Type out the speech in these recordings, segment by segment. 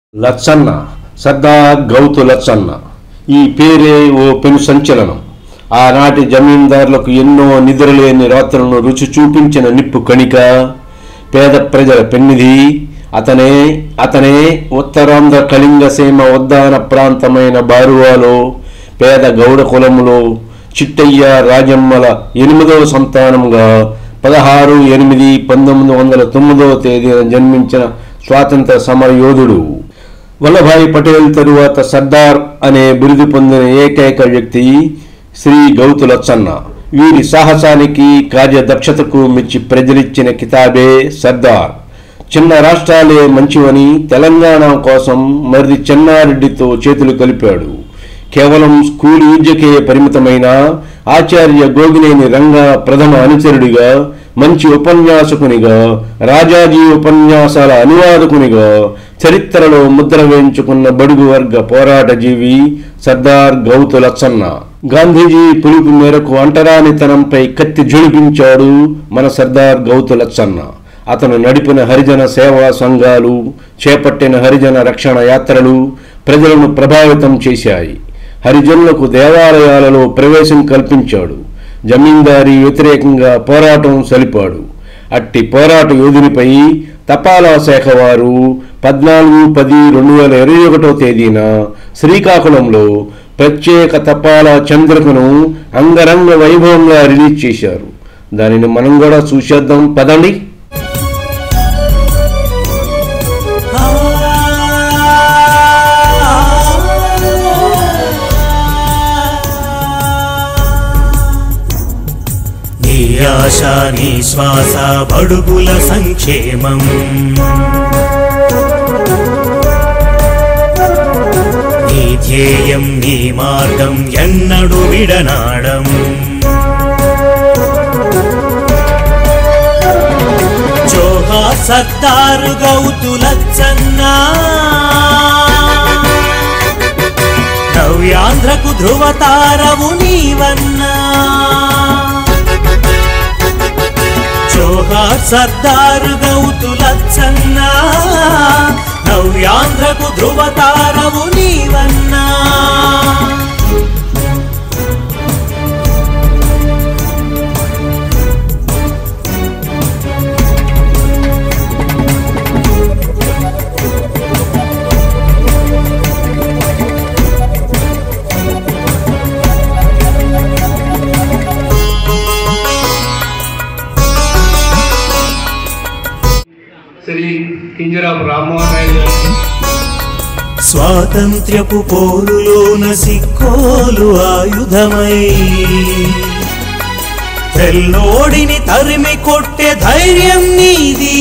లచ్చన్న సర్దార్ గౌతు లచ్చన్న ఈ పేరే ఓ పెను సంచలనం ఆనాటి జమీందారులకు ఎన్నో నిద్రలేని రాత్రులను రుచి చూపించిన నిప్పు కణిక పేద ప్రజల పెన్నిధి అతనే అతనే ఉత్తరాంధ్ర కళింగ సీమ ఉద్దాన ప్రాంతమైన బారువాలో పేద గౌడ కులములో చిట్టయ్య రాజమ్మల ఎనిమిదవ సంతానంగా పదహారు ఎనిమిది పంతొమ్మిది వందల తొమ్మిదవ తేదీన జన్మించిన స్వాతంత్ర సమర యోధుడు వల్లభాయ్ పటేల్ తరువాత సర్దార్ అనే బిరుదు పొందిన ఏకైక వ్యక్తి శ్రీ గౌతు లచ్చన్న వీరి సాహసానికి కార్యదక్షతకు మెచ్చి ప్రజలిచ్చిన కితాబే సర్దార్ చిన్న రాష్ట్రాలే మంచివని తెలంగాణ కోసం మరిది చెన్నారెడ్డితో చేతులు కలిపాడు కేవలం స్కూల్ విద్యకే పరిమితమైన ఆచార్య గోగినేని రంగ ప్రథమ అనుచరుడిగా మంచి ఉపన్యాసకునిగా రాజాజీ ఉపన్యాసాల అనువాదకునిగా చరిత్రలో ముద్ర వేయించుకున్న బడుగు వర్గ పోరాట జీవి సర్దార్ గౌతు లచ్చన్న గాంధీజీ పిలుపు మేరకు అంటరానితనంపై కత్తి జొలిపించాడు మన సర్దార్ గౌతు లచ్చన్న అతను నడిపిన హరిజన సేవా సంఘాలు చేపట్టిన హరిజన రక్షణ యాత్రలు ప్రజలను ప్రభావితం చేశాయి హరిజనులకు దేవాలయాలలో ప్రవేశం కల్పించాడు జమీందారీ వ్యతిరేకంగా పోరాటం సలిపాడు అట్టి పోరాట యోధునిపై తపాలా శాఖ వారు పద్నాలుగు పది రెండు వేల ఇరవై ఒకటో తేదీన శ్రీకాకుళంలో ప్రత్యేక తపాలా చంద్రికను అంగరంగ వైభవంగా రిలీజ్ చేశారు దానిని మనం కూడా చూసేద్దాం పదండి నీ ఆశ నీ శ్వాస బడుగుల సంక్షేమం నీ ధ్యేయం నీ మార్గం ఎన్నడు విడనాడం జోహా సర్దారు గౌతులచ్చన్నా నవ్యాంధ్రకు ధృవతారవు నీవన్నా జోహార్ సర్దారు గౌతులచ్చన్నా నవ్యాంధ్రకు ధృవతారవు నీవన్నా శ్రీ కింజరాపు రామ్మోహన్ నాయుడు గారు స్వాతంత్ర్యపు పోరులోన సిక్కోలు ఆయుధమై తెల్లోడిని తరిమి కొట్టే ధైర్యం నీది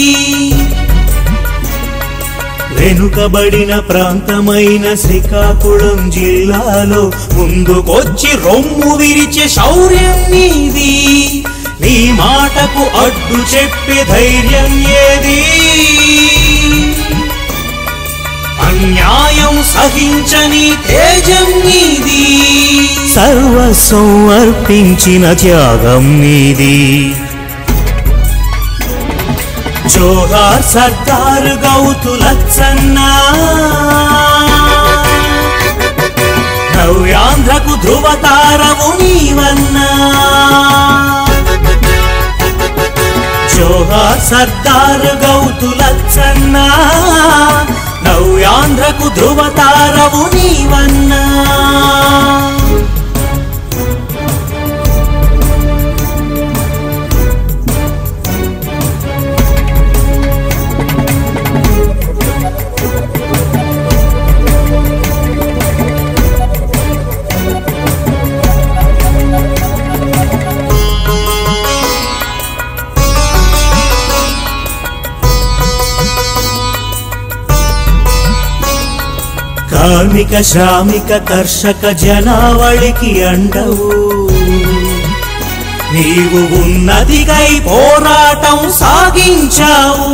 వెనుకబడిన ప్రాంతమైన శ్రీకాకుళం జిల్లాలో ముందుకొచ్చి రొమ్ము విరిచే శౌర్యం నీది నీ మాటకు అడ్డు చెప్పే ధైర్యం ఏది అన్యాయం సహించని తేజం నీది సర్వస్వం అర్పించిన త్యాగం నీది జోహార్ సర్దార్ గౌతులచ్చన్నా నవ్యాంధ్రకు ధృవతారవు నీవన్నా జోహార్ సర్దార్ గౌతులచ్చన్నా నవ్యాంధ్రకు ధృవతారవు నీవన్నా కార్మిక శ్రామిక కర్షక జనావళికి అండవు నీవు ఉన్నదిగై పోరాటం సాగించావు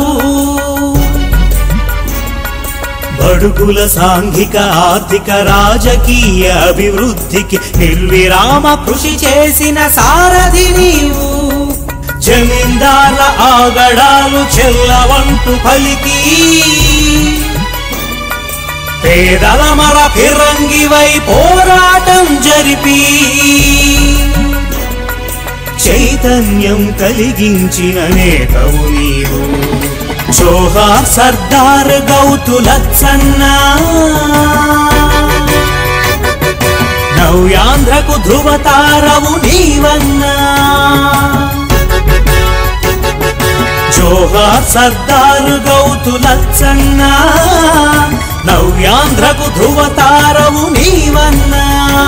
బడుగుల సాంఘిక ఆర్థిక రాజకీయ అభివృద్ధికి నిర్విరామ కృషి చేసిన సారథి నీవు జమీందార్ల ఆగడాలు చెల్లవంటు పలికి పేదల మర ఫిరంగివై పోరాటం జరిపి చైతన్యం కలిగించిన నేతవు నీవు జోహార్ సర్దార్ గౌతులచ్చన్నా నవ్యాంధ్రకు ధృవతారవు నీవన్నా జోహార్ సర్దార్ గౌతులచ్చన్నా నవ్యాంధ్రకు ధృవతారవు నీవన్నా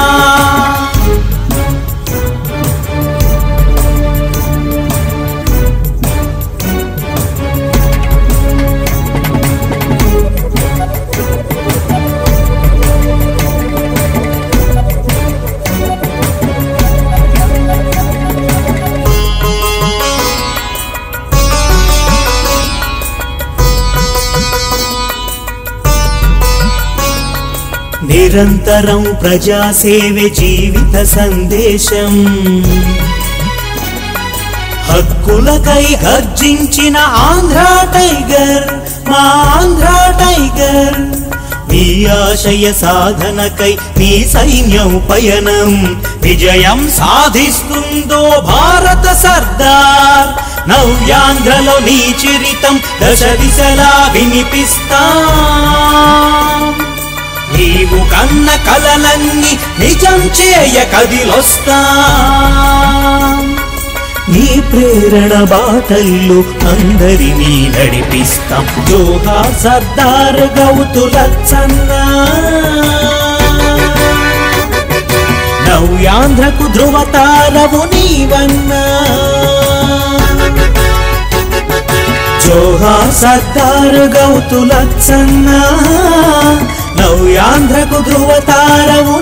నిరంతరం ప్రజాసేవే జీవిత సందేశం హక్కులకై గర్జించిన ఆంధ్ర టైగర్ మా ఆంధ్ర టైగర్ నీ ఆశయ సాధనకై నీ సైన్యం పయనం విజయం సాధిస్తుందో భారత సర్దార్ నవ్యాంధ్రలో నీ చరితం దశ దిశలా వినిపిస్తా నీవు కన్న కలలన్నీ నిజం చేయ కదిలొస్తా నీ ప్రేరణ బాటల్లో అందరినీ నడిపిస్తాం జోహా సర్దార్ గౌతులచ్చన్నా నవ్యాంధ్రకు ధృవతారవు నీవన్నా జోహా సర్దార్ గౌతులచ్చన్నా నవ్యాంధ్రకు ధృవతారవు